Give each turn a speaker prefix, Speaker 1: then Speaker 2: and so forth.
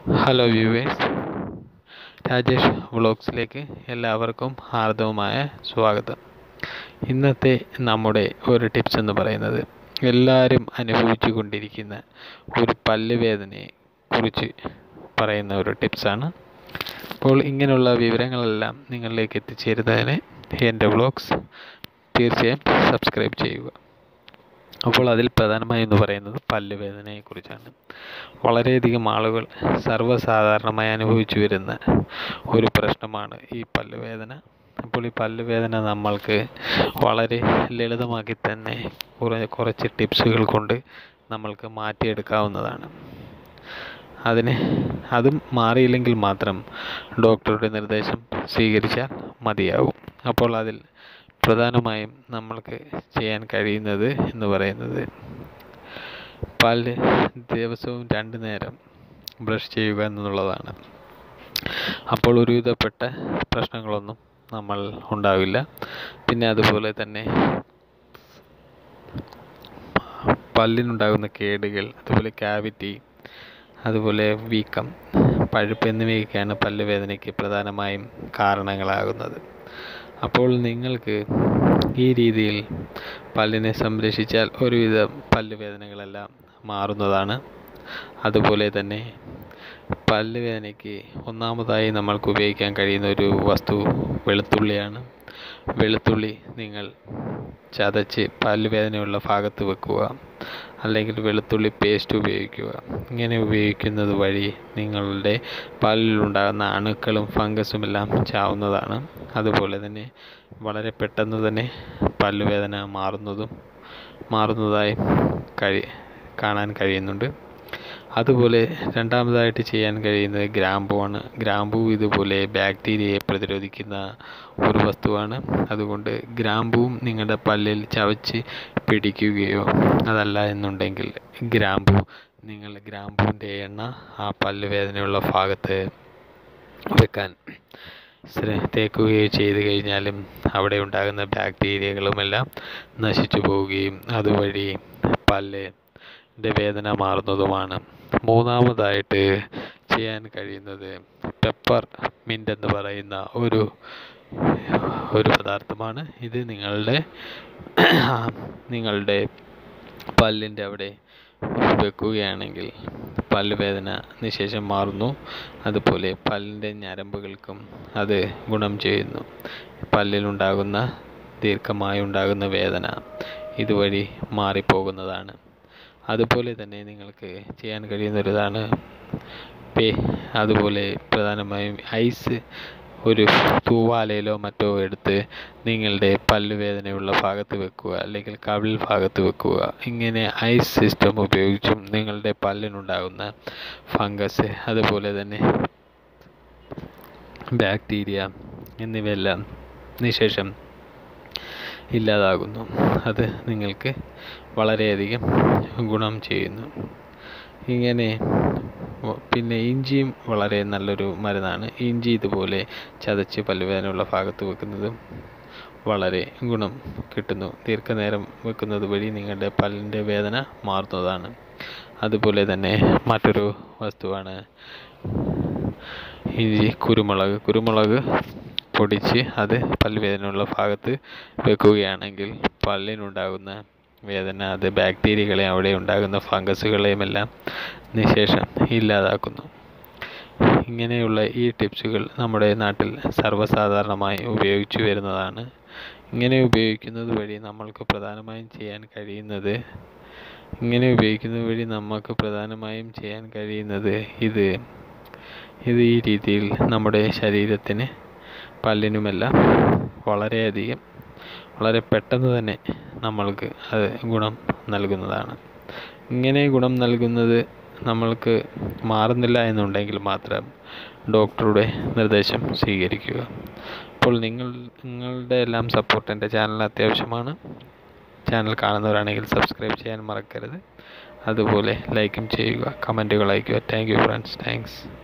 Speaker 1: hello viewers Rajesh വ്ളോഗ്സിലേക്ക് എല്ലാവർക്കും ഹാർദവമായ സ്വാഗതം ഇന്നത്തെ നമ്മുടെ ഒരു ടിപ്സ് എന്ന് പറയുന്നത് എല്ലാവരും അനുഭവിച്ചു കൊണ്ടിരിക്കുന്ന ഒരു പല്ല് വേദനയെ കുറിച്ച് പറയുന്ന ഒരു ടിപ്സാണ് അപ്പോൾ ഇങ്ങനെയുള്ള വിവരങ്ങളെല്ലാം നിങ്ങളിലേക്ക് എത്തിച്ചേരുന്നതിന് എൻ്റെ വ്ളോഗ്സ് തീർച്ചയായും സബ്സ്ക്രൈബ് ചെയ്യുക അപ്പോൾ അതിൽ പ്രധാനമായും എന്ന് പറയുന്നത് പല്ലുവേദനയെക്കുറിച്ചാണ് വളരെയധികം ആളുകൾ സർവ്വസാധാരണമായി അനുഭവിച്ചു വരുന്ന ഒരു പ്രശ്നമാണ് ഈ പല്ലുവേദന അപ്പോൾ ഈ പല്ലുവേദന നമ്മൾക്ക് വളരെ ലളിതമാക്കി തന്നെ കുറേ കുറച്ച് ടിപ്സുകൾ കൊണ്ട് നമ്മൾക്ക് മാറ്റിയെടുക്കാവുന്നതാണ് അതിന് അതും മാറിയില്ലെങ്കിൽ മാത്രം ഡോക്ടറുടെ നിർദ്ദേശം സ്വീകരിച്ചാൽ മതിയാകും അപ്പോൾ അതിൽ പ്രധാനമായും നമ്മൾക്ക് ചെയ്യാൻ കഴിയുന്നത് എന്ന് പറയുന്നത് പല്ല് ദിവസവും രണ്ട് നേരം ബ്രഷ് ചെയ്യുക എന്നുള്ളതാണ് അപ്പോൾ ഒരുവിധപ്പെട്ട പ്രശ്നങ്ങളൊന്നും നമ്മൾ ഉണ്ടാവില്ല പിന്നെ അതുപോലെ തന്നെ പല്ലിനുണ്ടാകുന്ന കേടുകൾ അതുപോലെ ക്യാവിറ്റി അതുപോലെ വീക്കം പഴുപ്പ് എന്നിവയൊക്കെയാണ് പല്ലുവേദനയ്ക്ക് പ്രധാനമായും കാരണങ്ങളാകുന്നത് അപ്പോൾ നിങ്ങൾക്ക് ഈ രീതിയിൽ പല്ലിനെ സംരക്ഷിച്ചാൽ ഒരുവിധം പല്ലുവേദനകളെല്ലാം മാറുന്നതാണ് അതുപോലെ തന്നെ പല്ലുവേദനയ്ക്ക് ഒന്നാമതായി നമ്മൾക്ക് ഉപയോഗിക്കാൻ കഴിയുന്ന ഒരു വസ്തു വെളുത്തുള്ളിയാണ് വെളുത്തുള്ളി നിങ്ങൾ ചതച്ച് പല്ലുവേദനയുള്ള ഭാഗത്ത് വെക്കുക അല്ലെങ്കിൽ വെളുത്തുള്ളി പേസ്റ്റ് ഉപയോഗിക്കുക ഇങ്ങനെ ഉപയോഗിക്കുന്നത് വഴി നിങ്ങളുടെ പല്ലിലുണ്ടാകുന്ന അണുക്കളും ഫംഗസും എല്ലാം ചാവുന്നതാണ് അതുപോലെ തന്നെ വളരെ പെട്ടെന്ന് തന്നെ പല്ലുവേദന മാറുന്നതും മാറുന്നതായി കഴി കാണാൻ കഴിയുന്നുണ്ട് അതുപോലെ രണ്ടാമതായിട്ട് ചെയ്യാൻ കഴിയുന്നത് ഗ്രാമ്പുവാണ് ഗ്രാമ്പു ഇതുപോലെ ബാക്ടീരിയയെ പ്രതിരോധിക്കുന്ന ഒരു വസ്തുവാണ് അതുകൊണ്ട് ഗ്രാമ്പുവും നിങ്ങളുടെ പല്ലിൽ ചവച്ച് പിടിക്കുകയോ അതല്ല എന്നുണ്ടെങ്കിൽ ഗ്രാമ്പു നിങ്ങൾ ഗ്രാമ്പുവിൻ്റെ എണ്ണ ആ പല്ല് വേദനയുള്ള ഭാഗത്ത് വെക്കാൻ തേക്കുകയോ ചെയ്തു കഴിഞ്ഞാലും അവിടെ ഉണ്ടാകുന്ന ബാക്ടീരിയകളുമെല്ലാം നശിച്ചു പോവുകയും അതുവഴി പല്ലിൻ്റെ വേദന മാറുന്നതുമാണ് മൂന്നാമതായിട്ട് ചെയ്യാൻ കഴിയുന്നത് പെപ്പർ മിൻ്റ് എന്ന് പറയുന്ന ഒരു ഒരു പദാർത്ഥമാണ് ഇത് നിങ്ങളുടെ നിങ്ങളുടെ പല്ലിൻ്റെ അവിടെ വെക്കുകയാണെങ്കിൽ പല്ലുവേദന നിശേഷം മാറുന്നു അതുപോലെ പല്ലിൻ്റെ ഞരമ്പുകൾക്കും അത് ഗുണം ചെയ്യുന്നു പല്ലിലുണ്ടാകുന്ന ദീർഘമായി ഉണ്ടാകുന്ന വേദന ഇതുവഴി മാറിപ്പോകുന്നതാണ് അതുപോലെ തന്നെ നിങ്ങൾക്ക് ചെയ്യാൻ കഴിയുന്നൊരിതാണ് പേ അതുപോലെ പ്രധാനമായും ഐസ് ഒരു തൂവാലയിലോ മറ്റോ എടുത്ത് നിങ്ങളുടെ പല്ലുവേദനയുള്ള ഭാഗത്ത് വെക്കുക അല്ലെങ്കിൽ കവിൾ ഭാഗത്ത് വെക്കുക ഇങ്ങനെ ഐസ് സിസ്റ്റം ഉപയോഗിച്ചും നിങ്ങളുടെ പല്ലിനുണ്ടാകുന്ന ഫംഗസ് അതുപോലെ തന്നെ ബാക്ടീരിയ എന്നിവയെല്ലാം നിശേഷം ഇല്ലാതാകുന്നു അത് നിങ്ങൾക്ക് വളരെയധികം ഗുണം ചെയ്യുന്നു ഇങ്ങനെ പിന്നെ ഇഞ്ചിയും വളരെ നല്ലൊരു മരുന്നാണ് ഇഞ്ചി ഇതുപോലെ ചതച്ച് പല്ലുവേദനയുള്ള ഭാഗത്ത് വെക്കുന്നതും വളരെ ഗുണം കിട്ടുന്നു ദീർഘനേരം വെക്കുന്നത് വഴി നിങ്ങളുടെ പല്ലിൻ്റെ വേദന മാറുന്നതാണ് അതുപോലെ തന്നെ മറ്റൊരു വസ്തുവാണ് ഇഞ്ചി കുരുമുളക് കുരുമുളക് പൊടിച്ച് അത് പല്ലുവേദനയുള്ള ഭാഗത്ത് വെക്കുകയാണെങ്കിൽ പല്ലിനുണ്ടാകുന്ന വേദന അത് ബാക്ടീരിയകളെ അവിടെ ഉണ്ടാകുന്ന ഫംഗസുകളെയും എല്ലാം നിശേഷം ഇല്ലാതാക്കുന്നു ഇങ്ങനെയുള്ള ഈ ടിപ്സുകൾ നമ്മുടെ നാട്ടിൽ സർവ്വസാധാരണമായി ഉപയോഗിച്ചു വരുന്നതാണ് ഇങ്ങനെ ഉപയോഗിക്കുന്നത് വഴി നമ്മൾക്ക് പ്രധാനമായും ചെയ്യാൻ കഴിയുന്നത് ഇങ്ങനെ ഉപയോഗിക്കുന്നത് വഴി നമുക്ക് പ്രധാനമായും ചെയ്യാൻ കഴിയുന്നത് ഇത് ഇത് ഈ രീതിയിൽ നമ്മുടെ ശരീരത്തിന് പല്ലിനുമെല്ലാം വളരെയധികം വളരെ പെട്ടെന്ന് തന്നെ നമ്മൾക്ക് അത് ഗുണം നൽകുന്നതാണ് ഇങ്ങനെ ഗുണം നൽകുന്നത് നമ്മൾക്ക് മാറുന്നില്ല എന്നുണ്ടെങ്കിൽ മാത്രം ഡോക്ടറുടെ നിർദ്ദേശം സ്വീകരിക്കുക അപ്പോൾ നിങ്ങൾ നിങ്ങളുടെ എല്ലാം സപ്പോർട്ട് എൻ്റെ ചാനലിന് അത്യാവശ്യമാണ് ചാനൽ കാണുന്നവരാണെങ്കിൽ സബ്സ്ക്രൈബ് ചെയ്യാൻ മറക്കരുത് അതുപോലെ ലൈക്കും ചെയ്യുക കമൻറ്റുകൾ അയയ്ക്കുക താങ്ക് യു ഫ്രണ്ട്സ് താങ്ക്സ്